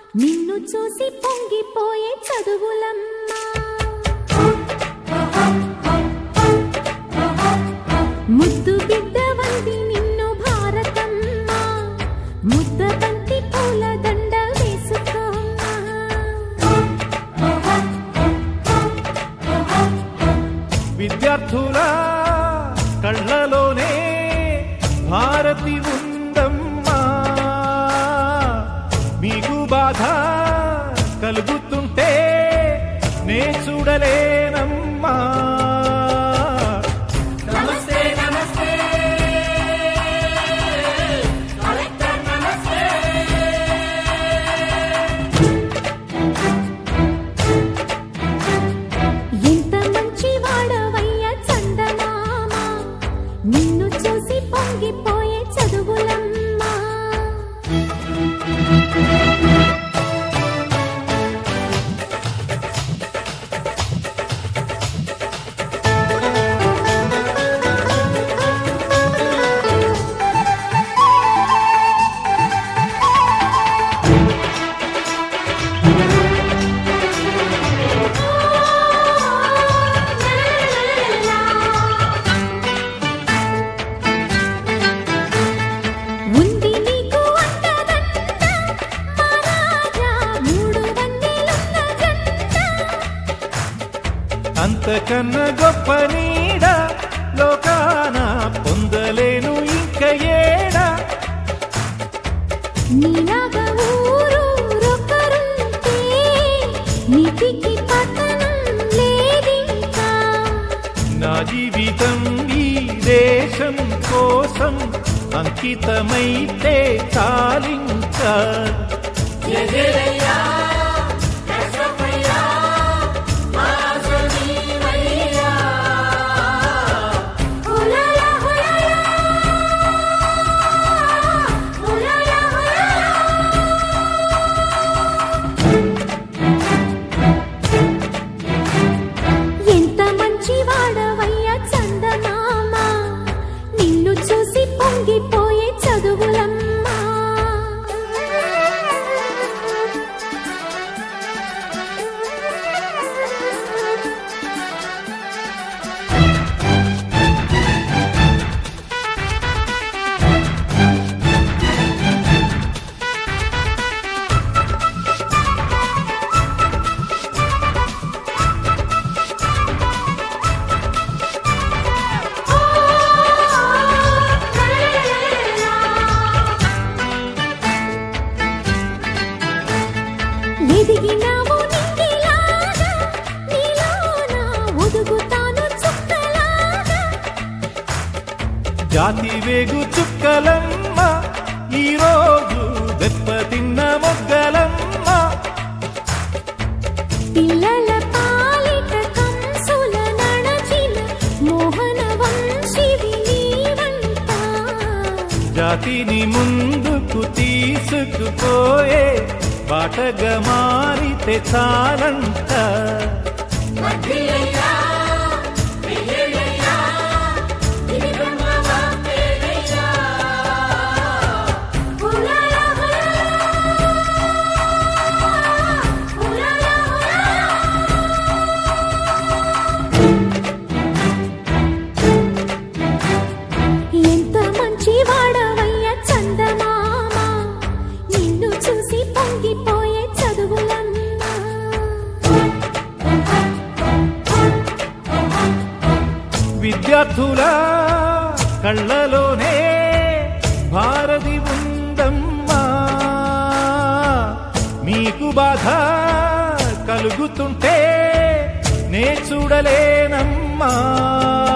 నిన్ను చూసి పొంగిపోయే చదువులమ్మా ముద్దు బిడ్డ వంది నిన్ను భారతమ్మ ముద్ద బంతి పూల దండ వేసుకోమ్మా విద్యార్థుల కళ్ళలోనే భారతి ఉందమ్మా మీకు బాధ కలుగుతుంటే నే చూడలేనమ్మా ఎంత మంచి వాడవయ్య చందమామ నిన్ను చూసి పొంగిపోయే చదువులమ్మా ఉంది నీకు అంతదంత మహారాజా మూడు వందలున్న జంట అంతకన్నా గొప్ప నీడ లోకాన పొందలేను ఇంక ఏడా నీలాగా ఊరూరొకరుంటే నీతికి పతనం లేదింకా నా జీవితం ఈ దేశం కోసం అంకితమైతే చాలింకా హులాలా హులాలా హులాలా హులాలా ఎంత మంచి వాడవయ్య చందమామ నిన్ను చూసి పొంగిపోయే చదువులమ్మా ఎదిగినావు నింగిలాగా నీలోన ఒదుగుతాను చుక్కలాగా జాతి వేగు చుక్కలమ్మ ఈరోజు దెబ్బతిన్న మొగ్గలమ్మ పిల్లల పాలిట కంసుల నడచిన మోహన వంశివి నీవంట జాతిని ముందుకు తీసుకుపోయే బాటగా మారితే చాలంట హులాలా హులాలా హులాలా హులాలా ఎంత మంచి వాడవయ్య చందమామ నిన్ను చూసి పొంగిపోయే చదువులమ్మా విద్యార్థుల కళ్ళలోనే భారతి ఉందమ్మా మీకు బాధ కలుగుతుంటే నే చూడలేనమ్మా